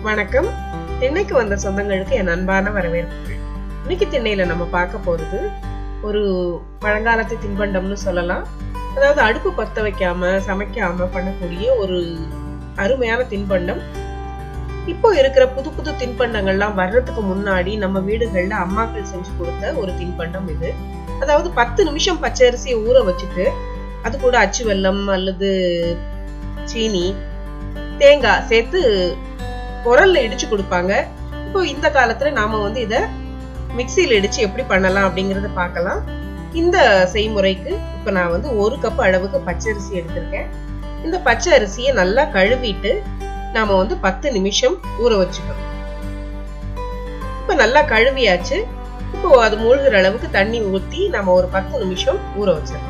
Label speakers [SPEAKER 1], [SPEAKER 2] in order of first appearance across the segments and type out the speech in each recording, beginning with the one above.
[SPEAKER 1] வணக்கம் திண்ணைக்கு வந்த சொந்தங்களுக்கு என் அன்பான வரவேற்புகள் இன்னைக்கு திண்ணையில நம்ம பார்க்க போறது ஒரு பழங்காலத்து தின்பண்டம்னு சொல்லலாம் அதாவது அடுப்பு பத்த வைக்காம சமைக்காம பண்ணக்கூடிய ஒரு அருமையான தின்பண்டம் இப்போ இருக்கிற புது புது தின்பண்டங்கள்லாம் வர்றதுக்கு முன்னாடி நம்ம வீடுகள்ல அம்மாக்கள் செஞ்சு கொடுத்த ஒரு தின்பண்டம் இது அதாவது பத்து நிமிஷம் பச்சை அரிசியை ஊற வச்சுட்டு அது கூட அச்சு வெல்லம் அல்லது சீனி தேங்காய் சேர்த்து உரல்ல இடிச்சு கொடுப்பாங்க இப்போ இந்த காலத்துல நாம வந்து இத மிக்சியில இடிச்சு எப்படி பண்ணலாம் அப்படிங்கறத பார்க்கலாம் இந்த செய்முறைக்கு இப்ப நான் வந்து ஒரு கப் அளவுக்கு பச்சரிசி எடுத்திருக்கேன் இந்த பச்சை அரிசியை நல்லா கழுவிட்டு நாம வந்து பத்து நிமிஷம் ஊற வச்சுக்கணும் இப்ப நல்லா கழுவியாச்சு இப்போ அது மூழ்கிற அளவுக்கு தண்ணி ஊத்தி நம்ம ஒரு பத்து நிமிஷம் ஊற வச்சிடலாம்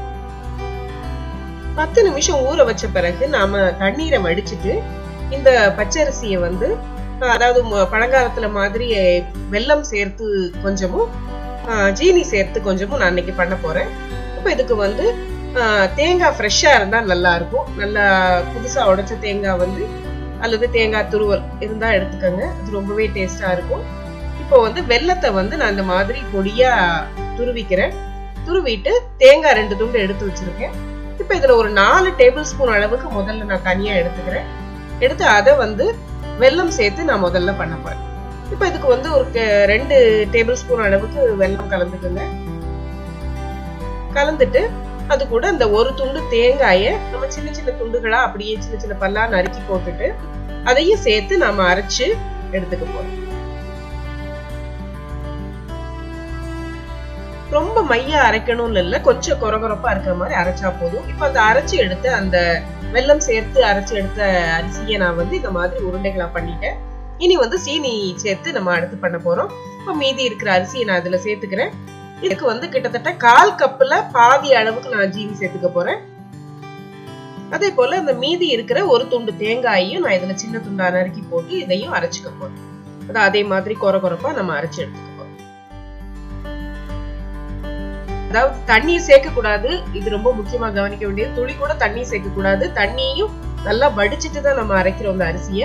[SPEAKER 1] பத்து நிமிஷம் ஊற வச்ச பிறகு நாம தண்ணீரை வடிச்சிட்டு இந்த பச்சரிசியை வந்து அதாவது ம- பழங்காலத்துல மாதிரி வெல்லம் சேர்த்து கொஞ்சமும் ஆ, ஜீனி சேர்த்து கொஞ்சமும் நான் இன்னைக்கு பண்ண போறேன் இப்போ இதுக்கு வந்து ஆ, தேங்காய் ஃப்ரெஷ்ஷா இருந்தா நல்லா இருக்கும் நல்லா புதுசா உடைச்ச தேங்காய் வந்து அல்லது தேங்காய் துருவல் இருந்தா எடுத்துக்கோங்க அது ரொம்பவே டேஸ்டா இருக்கும் இப்போ வந்து வெல்லத்தை வந்து நான் இந்த மாதிரி பொடியா துருவிக்கிறேன் துருவிட்டு தேங்காய் ரெண்டு துண்டு எடுத்து வச்சிருக்கேன் இப்போ இதுல ஒரு நாலு டேபிள் ஸ்பூன் அளவுக்கு முதல்ல நான் தனியா எடுத்துக்கிறேன் எடுத்து அதை வந்து வெல்லம் சேர்த்து நான் முதல்ல பண்ண போறேன் இப்போ இதுக்கு வந்து ஒரு கே- ரெண்டு டேபிள் ஸ்பூன் அளவுக்கு வெல்லம் கலந்துக்குங்க கலந்துட்டு அது கூட இந்த ஒரு துண்டு தேங்காயை நம்ம சின்ன சின்ன துண்டுகளா அப்படியே சின்ன சின்ன பல்லா நறுக்கி போட்டுட்டு அதையும் சேர்த்து நாம அரைச்சு எடுத்துக்க போறோம் ரொம்ப மையா அரைக்கணும்னு இல்ல கொஞ்சம் கொரகொரப்பா இருக்கிற மாதிரி அரைச்சா போதும் இப்போ அந்த அரைச்சு எடுத்து அந்த வெல்லம் சேர்த்து அரைச்சு எடுத்த அரிசியை நான் வந்து இந்த மாதிரி உருண்டைகளா பண்ணிட்டேன் இனி வந்து சீனி சேர்த்து நம்ம அடுத்து பண்ண போறோம் இப்போ மீதி இருக்கிற அரிசியை நான் இதுல சேர்த்துக்கிறேன் இதுக்கு வந்து கிட்டத்தட்ட கால் கப்புல பாதி அளவுக்கு நான் ஜீனி சேர்த்துக்க போறேன் அதே போல இந்த மீதி இருக்கிற ஒரு துண்டு தேங்காயையும் நான் இதுல சின்ன துண்டா நறுக்கி போட்டு இதையும் அரைச்சுக்க போறேன் அதான் அதே மாதிரி கொர கொரப்பா நம்ம அரைச்சு எடுத்துக்க போறோம் அதாவது தண்ணீர் சேர்க்க கூடாது இது ரொம்ப முக்கியமா கவனிக்க வேண்டியது துளி கூட தண்ணி சேர்க்க கூடாது தண்ணியையும் நல்லா வடிச்சிட்டு தான் நம்ம அரைக்கிறோம் அந்த அரிசியை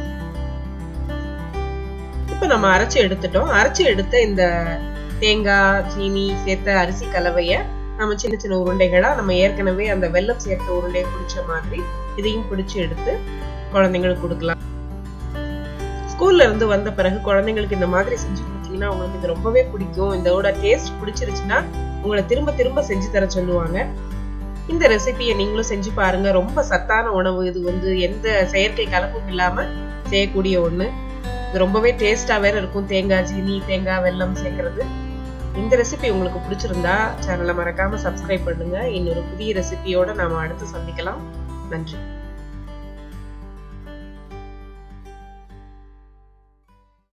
[SPEAKER 1] இப்ப நம்ம அரைச்சு எடுத்துட்டோம் அரைச்சு எடுத்த இந்த தேங்காய் சீனி சேர்த்த அரிசி கலவைய நம்ம சின்ன சின்ன உருண்டைகளா நம்ம ஏற்கனவே அந்த வெல்லம் சேர்த்த உருண்டையை பிடிச்ச மாதிரி இதையும் பிடிச்சு எடுத்து குழந்தைங்களுக்கு கொடுக்கலாம் ஸ்கூல்ல இருந்து வந்த பிறகு குழந்தைங்களுக்கு இந்த மாதிரி செஞ்சு கொடுத்தீங்கன்னா அவங்களுக்கு இது ரொம்பவே பிடிக்கும் இதோட டேஸ்ட் பிடிச்சிருச்சுன்னா உங்களை திரும்ப திரும்ப செஞ்சு தர சொல்லுவாங்க இந்த ரெசிபியை நீங்களும் செஞ்சு பாருங்க ரொம்ப சத்தான உணவு இது வந்து எந்த செயற்கை கலப்பும் இல்லாம செய்யக்கூடிய ஒண்ணு இது ரொம்பவே டேஸ்டா வேற இருக்கும் தேங்காய் ஜீனி தேங்காய் வெல்லம் சேர்க்கறது இந்த ரெசிபி உங்களுக்கு பிடிச்சிருந்தா சேனலை மறக்காம சப்ஸ்கிரைப் பண்ணுங்க இன்னொரு புதிய ரெசிபியோட நாம அடுத்து சந்திக்கலாம் நன்றி